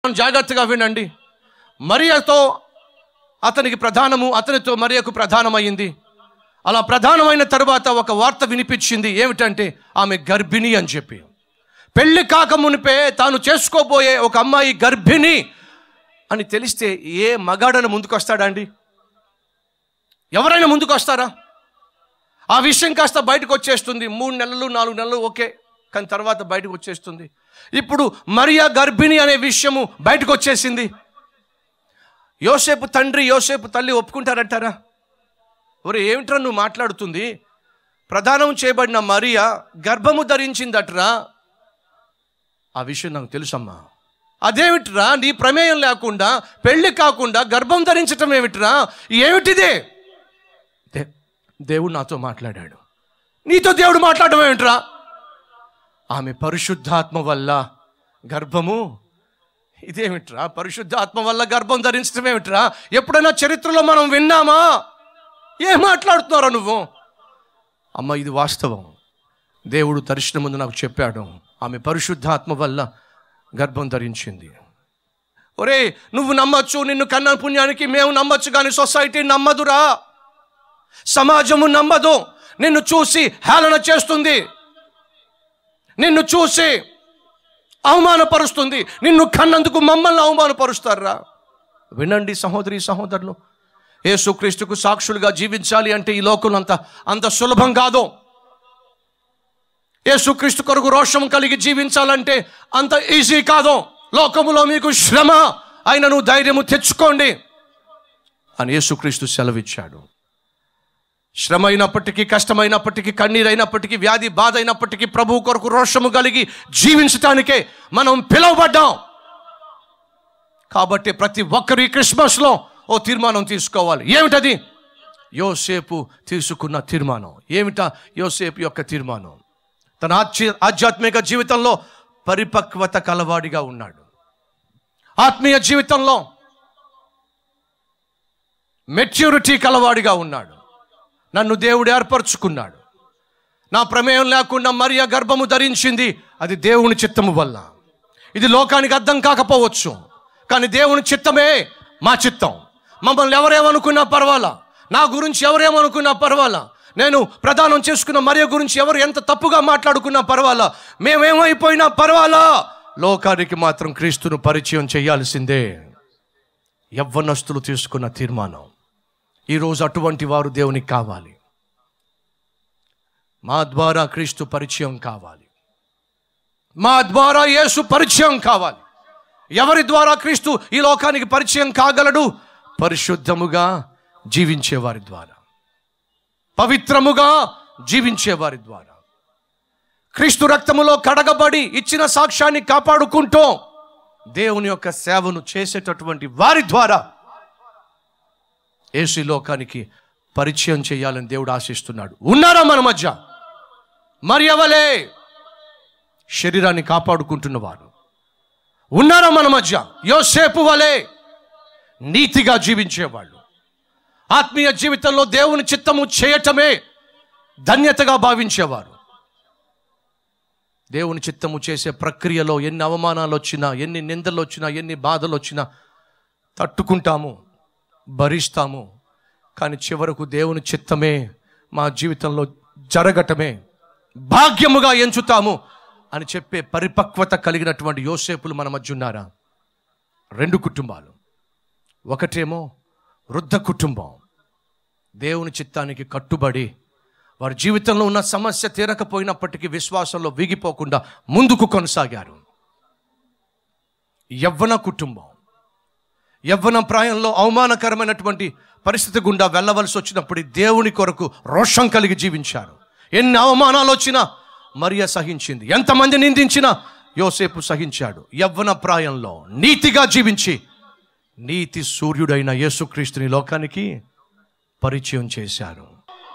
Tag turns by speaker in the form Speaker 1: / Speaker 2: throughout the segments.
Speaker 1: జాగ్రత్తగా వినండి మరియతో అతనికి ప్రధానము అతనితో మరియకు ప్రధానమైంది అలా ప్రధానమైన తరువాత ఒక వార్త వినిపించింది ఏమిటంటే ఆమె గర్భిణి అని చెప్పి పెళ్లి కాక మునిపే తాను చేసుకోబోయే ఒక అమ్మాయి గర్భిణి అని తెలిస్తే ఏ మగాడన ముందుకొస్తాడా అండి ఎవరైనా ముందుకు వస్తారా ఆ విషయం కాస్త బయటకు వచ్చేస్తుంది మూడు నెలలు నాలుగు నెలలు ఓకే కానీ తర్వాత బయటకు వచ్చేస్తుంది ఇప్పుడు మరియా గర్భిణి అనే విషయము బయటకు వచ్చేసింది యోసేపు తండ్రి యోసేపు తల్లి ఒప్పుకుంటారంటారా ఒరే ఏమిట్రా నువ్వు మాట్లాడుతుంది ప్రధానం చేయబడిన మరియా గర్భము ధరించిందట్రా ఆ విషయం నాకు తెలుసమ్మా అదేమిట్రా నీ ప్రమేయం లేకుండా పెళ్లి కాకుండా గర్భం ధరించటం ఏమిట్రా ఏమిటిదే దే- దేవుడు నాతో మాట్లాడాడు నీతో దేవుడు మాట్లాడడం ఏమిట్రా ఆమె పరిశుద్ధాత్మ వల్ల గర్భము ఇదేమిట్రా పరిశుద్ధాత్మ వల్ల గర్భం ధరించడం ఏమిట్రా ఎప్పుడైనా చరిత్రలో మనం విన్నామా ఏం మాట్లాడుతున్నారా నువ్వు అమ్మ ఇది వాస్తవం దేవుడు దర్శనం ముందు నాకు చెప్పాడు ఆమె పరిశుద్ధాత్మ వల్ల గర్భం ధరించింది ఒరే నువ్వు నమ్మచ్చు నిన్ను కన్న పుణ్యానికి మేము నమ్మచ్చు కానీ సొసైటీ నమ్మదురా సమాజము నమ్మదు నిన్ను చూసి హేళన చేస్తుంది నిన్ను చూసి అవమానపరుస్తుంది నిన్ను కన్నందుకు మమ్మల్ని అవమానపరుస్తారా వినండి సహోదరి సహోదరులు యేసుక్రీస్తుకు సాక్షులుగా జీవించాలి అంటే ఈ లోకంలో అంత అంత సులభం కాదు యేసుక్రీస్తు కొరకు రోషం కలిగి జీవించాలంటే అంత ఈజీ కాదు లోకములో మీకు శ్రమ అయినను ధైర్యము తెచ్చుకోండి అని యేసుక్రీస్తు సెలవిచ్చాడు శ్రమ అయినప్పటికీ కష్టమైనప్పటికీ కన్నీరైనప్పటికీ వ్యాధి బాధ అయినప్పటికీ ప్రభు కొరకు రోషము కలిగి జీవించటానికే మనం పిలువబడ్డాం కాబట్టి ప్రతి ఒక్కరు ఈ క్రిస్మస్లో ఓ తీర్మానం తీసుకోవాలి ఏమిటది యోసేపు తీసుకున్న తీర్మానం ఏమిటా యోసేపు యొక్క తీర్మానం తన ఆధ్య ఆధ్యాత్మిక జీవితంలో పరిపక్వత కలవాడిగా ఉన్నాడు ఆత్మీయ జీవితంలో మెచ్యూరిటీ కలవాడిగా ఉన్నాడు నన్ను దేవుడు ఏర్పరచుకున్నాడు నా ప్రమేయం లేకుండా మరియ గర్భము ధరించింది అది దేవుని చిత్తము వల్ల ఇది లోకానికి అర్థం కాకపోవచ్చు కానీ దేవుని చిత్తమే మా చిత్తం మమ్మల్ని ఎవరేమనుకున్నా పర్వాలా నా గురించి ఎవరేమనుకున్నా పర్వాలా నేను ప్రదానం చేసుకున్న మరియ గురించి ఎవరు ఎంత తప్పుగా మాట్లాడుకున్నా పర్వాలా మేమేమైపోయినా పర్వాలా లోకానికి మాత్రం క్రీస్తును పరిచయం చేయాల్సిందే యవ్వనస్తులు తీసుకున్న తీర్మానం ఈరోజు అటువంటి వారు దేవునికి కావాలి మా ద్వారా క్రీస్తు పరిచయం కావాలి మా ద్వారా యేసు పరిచయం కావాలి ఎవరి ద్వారా క్రీస్తు ఈ లోకానికి పరిచయం కాగలడు పరిశుద్ధముగా జీవించే వారి ద్వారా పవిత్రముగా జీవించే వారి ద్వారా క్రీస్తు రక్తములో కడగబడి ఇచ్చిన సాక్ష్యాన్ని కాపాడుకుంటూ దేవుని యొక్క సేవను చేసేటటువంటి వారి ద్వారా యేసు ఈ లోకానికి పరిచయం చేయాలని దేవుడు ఆశిస్తున్నాడు ఉన్నారా మన మధ్య మరి అవలే శరీరాన్ని కాపాడుకుంటున్న వారు ఉన్నారా మన మధ్య యోసేపు వలె నీతిగా జీవించేవాళ్ళు ఆత్మీయ జీవితంలో దేవుని చిత్తము చేయటమే ధన్యతగా భావించేవారు దేవుని చిత్తము చేసే ప్రక్రియలో ఎన్ని అవమానాలు వచ్చినా ఎన్ని నిందలు వచ్చినా ఎన్ని బాధలు వచ్చినా తట్టుకుంటాము భరిస్తాము కానీ చివరకు దేవుని చిత్తమే మా జీవితంలో జరగటమే భాగ్యముగా ఎంచుతాము అని చెప్పే పరిపక్వత కలిగినటువంటి యోసేపులు మన మధ్య ఉన్నారా రెండు కుటుంబాలు ఒకటేమో వృద్ధ కుటుంబం దేవుని చిత్తానికి కట్టుబడి వారి జీవితంలో ఉన్న సమస్య తీరకపోయినప్పటికీ విశ్వాసంలో వీగిపోకుండా ముందుకు కొనసాగారు యవ్వన కుటుంబం యవ్వన ప్రాయంలో అవమానకరమైనటువంటి పరిస్థితి గుండా వెళ్ళవలసి వచ్చినప్పుడు ఈ దేవుని కొరకు రోషం కలిగి జీవించారు ఎన్ని అవమానాలు వచ్చినా మరియ సహించింది ఎంతమంది నిందించినా యోసేపు సహించాడు యవ్వన ప్రాయంలో నీతిగా జీవించి నీతి సూర్యుడైన యేసుక్రీస్తుని లోకానికి పరిచయం చేశారు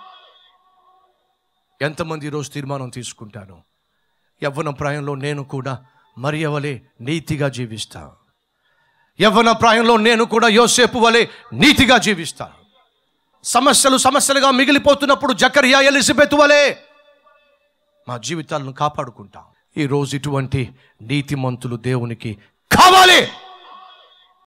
Speaker 1: ఎంతమంది ఈరోజు తీర్మానం తీసుకుంటాను యవ్వన ప్రాయంలో నేను కూడా మరియ వలె నీతిగా జీవిస్తా యవ్వన ప్రాయంలో నేను కూడా యోసేపు వలె నీతిగా జీవిస్తాను సమస్యలు సమస్యలుగా మిగిలిపోతున్నప్పుడు జకరియా ఎలిజబెత్ వలె మా జీవితాలను కాపాడుకుంటాం ఈరోజు ఇటువంటి నీతిమంతులు దేవునికి కావాలి